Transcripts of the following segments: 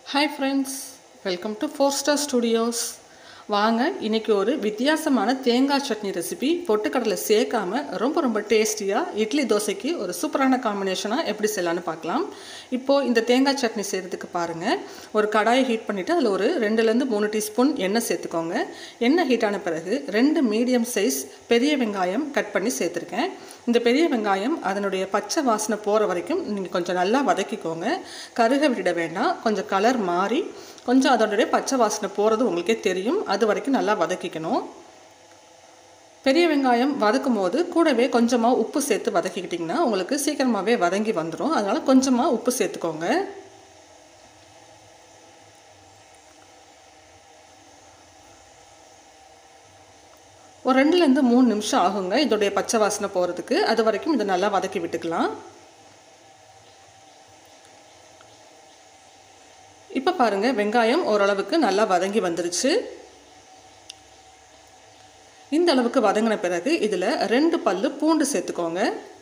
hi friends welcome to four star studios வாங்க இன்னைக்கு ஒரு வித்தியாசமான தேங்காய் சட்னி ரெசிபி பொட்டுக்கடலை சேர்க்காம ரொம்ப ரொம்ப டேஸ்டியாக இட்லி தோசைக்கு ஒரு சூப்பரான காம்பினேஷனாக எப்படி செய்யலான்னு பார்க்கலாம் இப்போது இந்த தேங்காய் சட்னி செய்கிறதுக்கு பாருங்கள் ஒரு கடாயை ஹீட் பண்ணிவிட்டு அதில் ஒரு ரெண்டுலேருந்து மூணு டீஸ்பூன் எண்ணெய் சேர்த்துக்கோங்க எண்ணெய் ஹீட் ஆன பிறகு ரெண்டு மீடியம் சைஸ் பெரிய வெங்காயம் கட் பண்ணி சேர்த்துருக்கேன் இந்த பெரிய வெங்காயம் அதனுடைய பச்சை வாசனை போகிற வரைக்கும் நீங்கள் கொஞ்சம் நல்லா வதக்கிக்கோங்க கருக விட வேண்டாம் கொஞ்சம் கலர் மாறி கொஞ்சம் அதனுடைய பச்சை வாசனை போகிறது உங்களுக்கே தெரியும் அது வரைக்கும் நல்லா வதக்கிக்கணும் பெரிய வெங்காயம் வதக்கும் போது கூடவே கொஞ்சமாக உப்பு சேர்த்து வதக்கிக்கிட்டிங்கன்னா உங்களுக்கு சீக்கிரமாகவே வதங்கி வந்துடும் அதனால் கொஞ்சமாக உப்பு சேர்த்துக்கோங்க ஒரு ரெண்டுலேருந்து மூணு நிமிஷம் ஆகுங்க இதோடைய பச்சை வாசனை போகிறதுக்கு அது வரைக்கும் இதை நல்லா வதக்கி விட்டுக்கலாம் இப்போ பாருங்கள் வெங்காயம் ஓரளவுக்கு நல்லா வதங்கி வந்துருச்சு இந்த அளவுக்கு வதங்கின பிறகு இதில் ரெண்டு பல்லு பூண்டு சேர்த்துக்கோங்க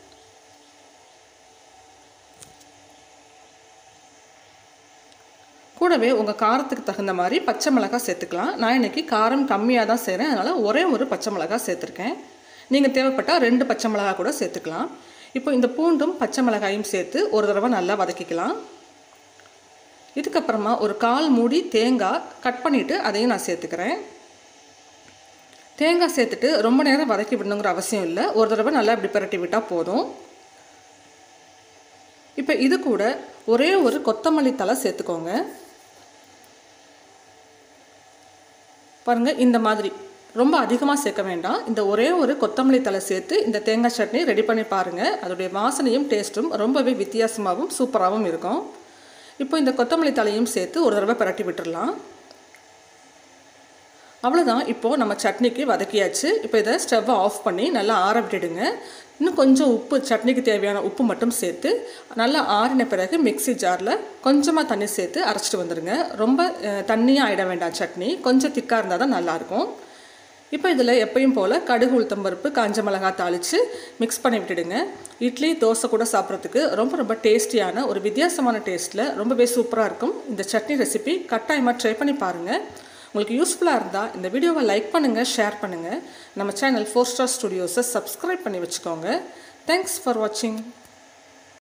கூடவே உங்கள் காரத்துக்கு தகுந்த மாதிரி பச்சை மிளகாய் சேர்த்துக்கலாம் நான் இன்றைக்கி காரம் கம்மியாக தான் செய்கிறேன் அதனால் ஒரே ஒரு பச்சை மிளகாய் சேர்த்துருக்கேன் நீங்கள் தேவைப்பட்டால் ரெண்டு பச்சை மிளகாய் கூட சேர்த்துக்கலாம் இப்போ இந்த பூண்டும் பச்சை மிளகாயும் சேர்த்து ஒரு தடவை நல்லா வதக்கிக்கலாம் இதுக்கப்புறமா ஒரு கால் மூடி தேங்காய் கட் பண்ணிவிட்டு அதையும் நான் சேர்த்துக்கிறேன் தேங்காய் சேர்த்துட்டு ரொம்ப நேரம் வதக்கி விடணுங்கிற அவசியம் இல்லை ஒரு தடவை நல்லா இப்படி பிரட்டி விட்டால் போதும் இப்போ இது கூட ஒரே ஒரு கொத்தமல்லி தலை சேர்த்துக்கோங்க பாருங்கள் இந்த மாதிரி ரொம்ப அதிகமாக சேர்க்க வேண்டாம் இந்த ஒரே ஒரு கொத்தமல்லி தலை சேர்த்து இந்த தேங்காய் சட்னி ரெடி பண்ணி பாருங்கள் அதோடைய வாசனையும் டேஸ்ட்டும் ரொம்பவே வித்தியாசமாகவும் சூப்பராகவும் இருக்கும் இப்போ இந்த கொத்தமல்லி தலையும் சேர்த்து ஒரு தடவை பரட்டி விட்டுடலாம் அவ்வளோதான் இப்போது நம்ம சட்னிக்கு வதக்கியாச்சு இப்போ இதை ஸ்டவ்வை ஆஃப் பண்ணி நல்லா ஆற விட்டுடுங்க இன்னும் கொஞ்சம் உப்பு சட்னிக்கு தேவையான உப்பு மட்டும் சேர்த்து நல்லா ஆறின பிறகு மிக்சி ஜாரில் கொஞ்சமாக தண்ணி சேர்த்து அரைச்சிட்டு வந்துடுங்க ரொம்ப தண்ணியாக ஆகிட வேண்டாம் சட்னி கொஞ்சம் திக்காக இருந்தால் தான் நல்லாயிருக்கும் இப்போ இதில் எப்பயும் போல் கடுகு உளுத்தம்பருப்பு காஞ்ச மிளகாய் தாளித்து மிக்ஸ் பண்ணி விட்டுடுங்க இட்லி தோசை கூட சாப்பிட்றதுக்கு ரொம்ப ரொம்ப டேஸ்டியான ஒரு வித்தியாசமான டேஸ்ட்டில் ரொம்பவே சூப்பராக இருக்கும் இந்த சட்னி ரெசிபி கட்டாயமாக ட்ரை பண்ணி பாருங்கள் உங்களுக்கு யூஸ்ஃபுல்லாக இருந்தால் இந்த வீடியோவை லைக் பண்ணுங்கள் ஷேர் பண்ணுங்கள் நம்ம சேனல் ஃபோர் ஸ்டார் ஸ்டுடியோஸை சப்ஸ்கிரைப் பண்ணி வச்சுக்கோங்க தேங்க்ஸ் ஃபார் வாட்சிங்